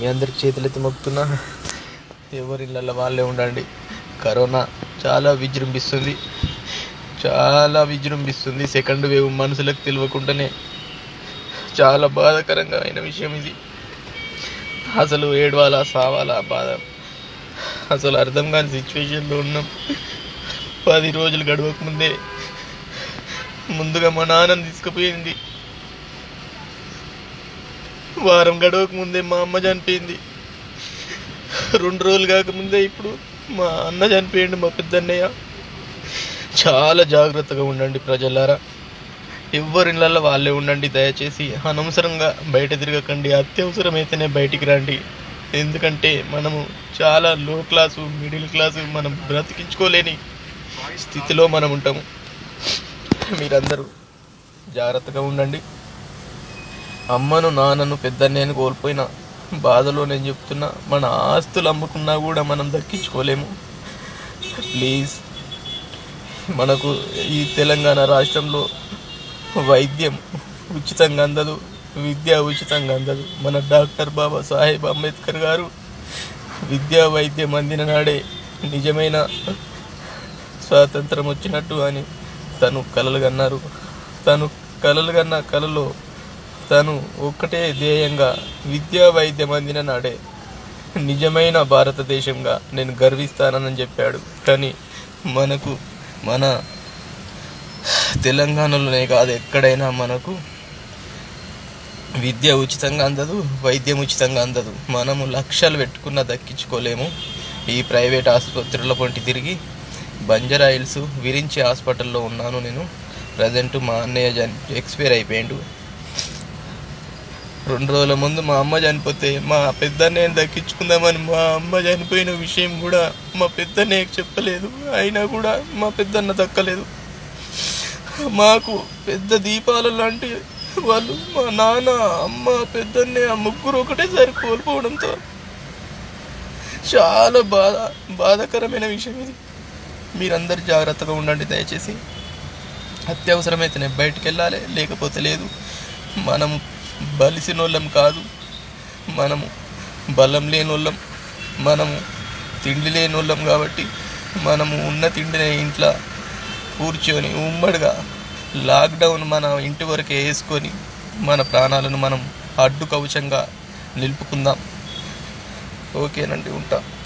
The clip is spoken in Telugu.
మీ అందరికి చేతులెత్తి మొక్కుతున్నా ఎవరి ఇళ్ళల్లో వాళ్ళే ఉండండి కరోనా చాలా విజృంభిస్తుంది చాలా విజృంభిస్తుంది సెకండ్ వేవ్ మనుషులకు తెలియకుండానే చాలా బాధాకరంగా అయిన విషయం ఇది అసలు ఏడవాలా సావాలా బాధ అసలు అర్థం కాని సిచ్యువేషన్లో ఉన్నాం పది రోజులు గడవక ముందే ముందుగా మా నాన్నని తీసుకుపోయింది వారం గడవక ముందే మా అమ్మ చనిపోయింది రెండు రోజులు కాకముందే ఇప్పుడు మా అన్న చనిపోయింది మా పెద్దన్నయ్య చాలా జాగ్రత్తగా ఉండండి ప్రజలారా ఎవరి ఇళ్ళల్లో వాళ్ళే ఉండండి దయచేసి అనవసరంగా బయట తిరగకండి అత్యవసరమైతేనే బయటికి రండి ఎందుకంటే మనము చాలా లో క్లాసు మిడిల్ క్లాసు మనం బ్రతికించుకోలేని స్థితిలో మనం ఉంటాము మీరందరూ జాగ్రత్తగా ఉండండి అమ్మను నాన్నను పెద్దన్నయ్యను కోల్పోయిన బాధలో నేను చెప్తున్నా మన ఆస్తులు అమ్ముకున్నా కూడా మనం దక్కించుకోలేము ప్లీజ్ మనకు ఈ తెలంగాణ రాష్ట్రంలో వైద్యం ఉచితంగా అందదు విద్య ఉచితంగా అందదు మన డాక్టర్ బాబా సాహెబ్ అంబేద్కర్ గారు విద్యా వైద్యం అందిన నాడే నిజమైన స్వాతంత్రం వచ్చినట్టు అని తను కలలు కన్నారు తను కలలు కన్న కలలో తను ఒక్కటే ధ్యేయంగా విద్యా వైద్యం అందిన నాడే నిజమైన భారతదేశంగా నేను గర్విస్తానని చెప్పాడు కానీ మనకు మన తెలంగాణలోనే కాదు ఎక్కడైనా మనకు విద్య ఉచితంగా అందదు వైద్యం ఉచితంగా అందదు మనము లక్షలు పెట్టుకున్న దక్కించుకోలేము ఈ ప్రైవేట్ ఆసుపత్రుల పొంటి తిరిగి బంజారా హిల్స్ విరించి హాస్పిటల్లో ఉన్నాను నేను ప్రజెంట్ మా అన్నయ్య చని ఎక్స్పైర్ అయిపోయాడు రెండు రోజుల ముందు మా అమ్మ చనిపోతే మా పెద్దన్నయ్యని దక్కించుకుందామని మా అమ్మ చనిపోయిన విషయం కూడా మా పెద్దన్నయ్యకి చెప్పలేదు అయినా కూడా మా పెద్దన్న దక్కలేదు మాకు పెద్ద దీపాలు లాంటి వాళ్ళు మా నాన్న అమ్మ పెద్దన్నయ్య ముగ్గురు ఒకటేసారి కోల్పోవడంతో చాలా బాధ బాధాకరమైన విషయం ఇది మీరందరూ జాగ్రత్తగా ఉండండి దయచేసి అత్యవసరమైతేనే బయటికి వెళ్ళాలి లేకపోతే లేదు మనము బలిసినోళ్ళం కాదు మనము బలం లేనోళ్ళం మనము తిండి లేనోళ్ళం కాబట్టి మనము ఉన్న తిండిని ఇంట్లో కూర్చొని ఉమ్మడిగా లాక్డౌన్ మన ఇంటి వరకే వేసుకొని మన ప్రాణాలను మనం అడ్డు కవచంగా నిలుపుకుందాం ఓకేనండి ఉంటా